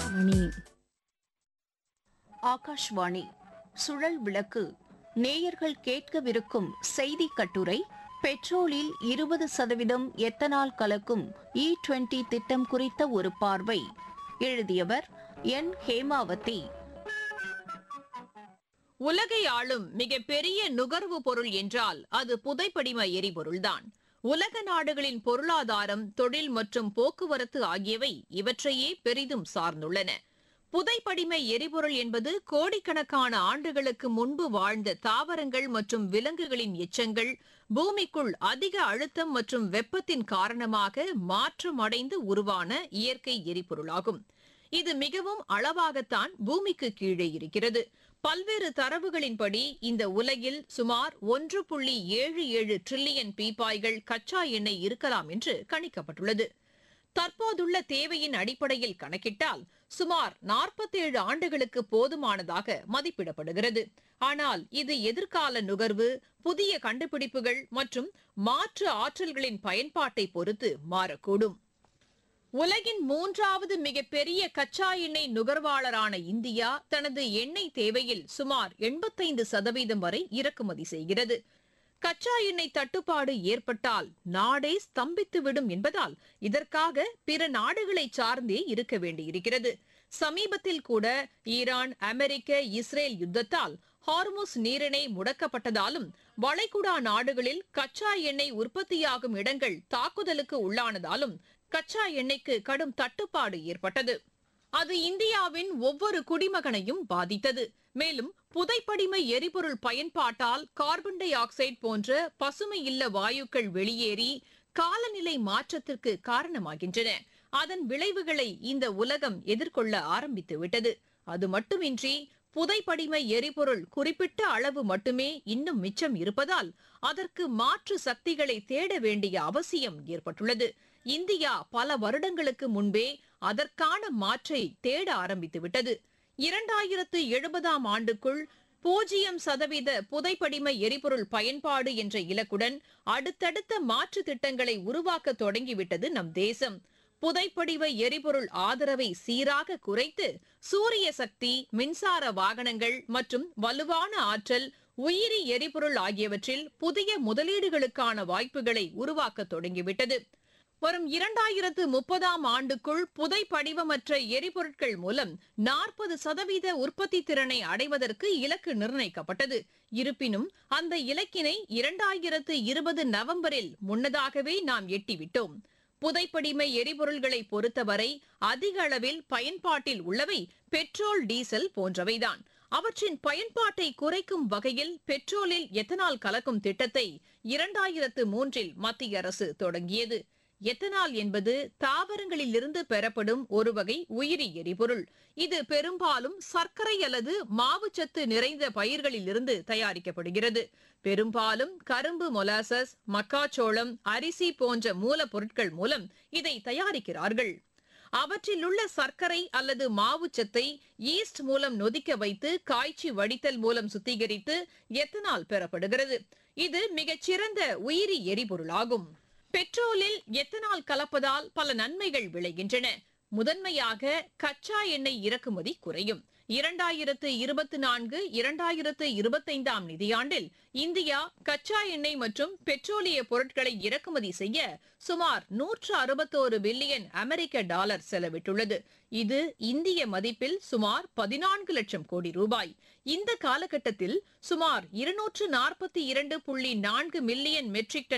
மணி ஆகாஷ்வாணி சுழல் விளக்கு நேயர்கள் கேட்கவிருக்கும் செய்தி கட்டுரை பெட்ரோலில் இருபது சதவீதம் எத்தனால் கலக்கும் இ டுவெண்டி திட்டம் குறித்த ஒரு பார்வை எழுதியவர் என் ஹேமாவதி உலகை ஆளும் மிகப்பெரிய நுகர்வு பொருள் என்றால் அது புதைப்படிம எரிபொருள்தான் உலக நாடுகளின் பொருளாதாரம் தொழில் மற்றும் போக்குவரத்து ஆகியவை இவற்றையே பெரிதும் சார்ந்துள்ளன புதைப்படிம எரிபொருள் என்பது கோடிக்கணக்கான ஆண்டுகளுக்கு முன்பு வாழ்ந்த தாவரங்கள் மற்றும் விலங்குகளின் எச்சங்கள் பூமிக்குள் அதிக அழுத்தம் மற்றும் வெப்பத்தின் காரணமாக மாற்றமடைந்து உருவான இயற்கை எரிபொருளாகும் இது மிகவும் அளவாகத்தான் பூமிக்கு கீழே இருக்கிறது பல்வேறு தரவுகளின்படி இந்த உலகில் சுமார் ஒன்று புள்ளி ஏழு ஏழு டிரில்லியன் பீப்பாய்கள் கச்சா எண்ணெய் இருக்கலாம் என்று கணிக்கப்பட்டுள்ளது தற்போதுள்ள தேவையின் அடிப்படையில் கணக்கிட்டால் சுமார் 47 ஆண்டுகளுக்கு போதுமானதாக மதிப்பிடப்படுகிறது ஆனால் இது எதிர்கால நுகர்வு புதிய கண்டுபிடிப்புகள் மற்றும் மாற்று ஆற்றல்களின் பயன்பாட்டை பொறுத்து மாறக்கூடும் உலகின் மூன்றாவது மிகப்பெரிய கச்சா எண்ணெய் நுகர்வாளரான இந்தியா தனது எண்ணெய் தேவையில் சுமார் 85% சதவீதம் வரை இறக்குமதி செய்கிறது கச்சா எண்ணெய் தட்டுப்பாடு ஏற்பட்டால் நாடே ஸ்தம்பித்துவிடும் என்பதால் இதற்காக பிற நாடுகளை சார்ந்தே இருக்க வேண்டியிருக்கிறது சமீபத்தில் கூட ஈரான் அமெரிக்க இஸ்ரேல் யுத்தத்தால் ஹார்முஸ் நீரிணை முடக்கப்பட்டதாலும் வளைகுடா நாடுகளில் கச்சா எண்ணெய் உற்பத்தியாகும் இடங்கள் தாக்குதலுக்கு உள்ளானதாலும் கச்சா எண்ணெய்க்கு கடும் தட்டுப்பாடு ஏற்பட்டது அது இந்தியாவின் ஒவ்வொரு குடிமகனையும் பாதித்தது மேலும் புதைப்படிம எரிபொருள் பயன்பாட்டால் கார்பன் டை ஆக்சைடு போன்ற பசுமை இல்ல வாயுக்கள் வெளியேறி காலநிலை மாற்றத்திற்கு காரணமாகின்றன அதன் விளைவுகளை இந்த உலகம் எதிர்கொள்ள ஆரம்பித்து விட்டது அது மட்டுமின்றி புதைப்படிம எரிபொருள் குறிப்பிட்ட அளவு மட்டுமே இன்னும் மிச்சம் இருப்பதால் அதற்கு மாற்று சக்திகளை தேட வேண்டிய அவசியம் ஏற்பட்டுள்ளது இந்தியா பல வருடங்களுக்கு முன்பே அதற்கான மாற்றை தேட ஆரம்பித்து விட்டது இரண்டாயிரத்து எழுபதாம் ஆண்டுக்குள் பூஜ்ஜியம் சதவீத புதைப்படிம எரிபொருள் பயன்பாடு என்ற இலக்குடன் அடுத்தடுத்த மாற்று திட்டங்களை உருவாக்க தொடங்கிவிட்டது நம் தேசம் புதைப்படிவ எரிபொருள் ஆதரவை சீராக குறைத்து சூரிய சக்தி மின்சார வாகனங்கள் மற்றும் வலுவான ஆற்றல் உயிரி எரிபொருள் ஆகியவற்றில் புதிய முதலீடுகளுக்கான வாய்ப்புகளை உருவாக்க தொடங்கிவிட்டது வரும் இரண்டாயிரத்து முப்பதாம் ஆண்டுக்குள் புதை படிவமற்ற எரிபொருட்கள் மூலம் நாற்பது சதவீத உற்பத்தி திறனை அடைவதற்கு இலக்கு நிர்ணயிக்கப்பட்டது இருப்பினும் அந்த இலக்கினை இரண்டாயிரத்து இருபது நவம்பரில் முன்னதாகவே நாம் எட்டிவிட்டோம் புதைப்படிம எரிபொருள்களை பொறுத்தவரை அதிக அளவில் பயன்பாட்டில் உள்ளவை பெட்ரோல் டீசல் போன்றவைதான் அவற்றின் பயன்பாட்டை குறைக்கும் வகையில் பெட்ரோலில் எத்தனால் கலக்கும் திட்டத்தை இரண்டாயிரத்து மூன்றில் மத்திய அரசு தொடங்கியது எத்தனால் என்பது தாவரங்களிலிருந்து பெறப்படும் ஒரு வகை உயிரி எரிபொருள் இது பெரும்பாலும் சர்க்கரை அல்லது மாவுச்சத்து நிறைந்த பயிர்களிலிருந்து தயாரிக்கப்படுகிறது பெரும்பாலும் கரும்பு மொலாசஸ் மக்காச்சோளம் அரிசி போன்ற மூலப்பொருட்கள் மூலம் இதை தயாரிக்கிறார்கள் அவற்றில் உள்ள சர்க்கரை அல்லது மாவுச்சத்தை ஈஸ்ட் மூலம் நொதிக்க வைத்து காய்ச்சி வடித்தல் மூலம் சுத்திகரித்து எத்தனால் பெறப்படுகிறது இது மிகச்சிறந்த உயிரி எரிபொருளாகும் பெட்ரோலில் எத்தனால் கலப்பதால் பல நன்மைகள் விளைகின்றன முதன்மையாக கச்சா எண்ணெய் இறக்குமதி குறையும் இரண்டாயிரத்து இருபத்தி நான்கு இரண்டாயிரத்து இருபத்தைந்தாம் நிதியாண்டில் இந்தியா கச்சா எண்ணெய் மற்றும் பெட்ரோலிய பொருட்களை இறக்குமதி செய்ய சுமார் நூற்று அறுபத்தோரு பில்லியன் அமெரிக்க டாலர் செலவிட்டுள்ளது இது இந்திய மதிப்பில் சுமார் பதினான்கு லட்சம் கோடி ரூபாய் இந்த காலகட்டத்தில் சுமார் இருநூற்று நாற்பத்தி இரண்டு புள்ளி நான்கு மில்லியன் மெட்ரிக் டன்